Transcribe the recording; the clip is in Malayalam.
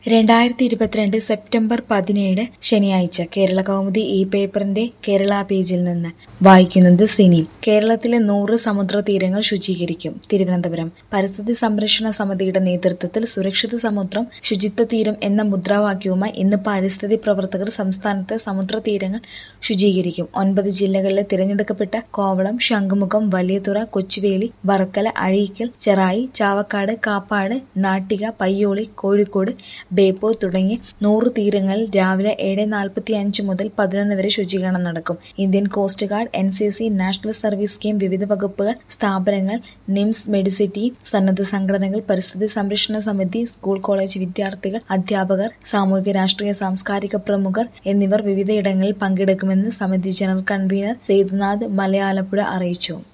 രണ്ടായിരത്തി ഇരുപത്തിരണ്ട് സെപ്റ്റംബർ പതിനേഴ് ശനിയാഴ്ച കേരള കൗമുദി ഈ പേപ്പറിന്റെ കേരള പേജിൽ നിന്ന് വായിക്കുന്നത് സിനി കേരളത്തിലെ നൂറ് സമുദ്ര തീരങ്ങൾ ശുചീകരിക്കും തിരുവനന്തപുരം പരിസ്ഥിതി സംരക്ഷണ സമിതിയുടെ നേതൃത്വത്തിൽ സുരക്ഷിത സമുദ്രം ശുചിത്വ തീരം എന്ന മുദ്രാവാക്യവുമായി ഇന്ന് പരിസ്ഥിതി പ്രവർത്തകർ സംസ്ഥാനത്തെ സമുദ്ര തീരങ്ങൾ ശുചീകരിക്കും ഒൻപത് ജില്ലകളിലെ തിരഞ്ഞെടുക്കപ്പെട്ട കോവളം ശംഖുമുഖം വലിയതുറ കൊച്ചുവേളി വർക്കല അഴീക്കൽ ചെറായി ചാവക്കാട് കാപ്പാട് നാട്ടിക പയ്യോളി കോഴിക്കോട് ബേപ്പൂർ തുടങ്ങി നൂറ് തീരങ്ങളിൽ രാവിലെ ഏഴ് നാൽപ്പത്തി അഞ്ച് മുതൽ പതിനൊന്ന് വരെ ശുചീകരണം നടക്കും Indian coast guard N C C national service scheme വിവിധ വകുപ്പുകൾ സ്ഥാപനങ്ങൾ നിംസ് മെഡിസിറ്റി സന്നദ്ധ സംഘടനകൾ പരിസ്ഥിതി സംരക്ഷണ സമിതി സ്കൂൾ കോളേജ് വിദ്യാർത്ഥികൾ അധ്യാപകർ സാമൂഹിക രാഷ്ട്രീയ സാംസ്കാരിക പ്രമുഖർ എന്നിവർ വിവിധയിടങ്ങളിൽ പങ്കെടുക്കുമെന്ന് സമിതി ജനറൽ കൺവീനർ സേതുനാഥ് മലയാലപ്പുഴ അറിയിച്ചു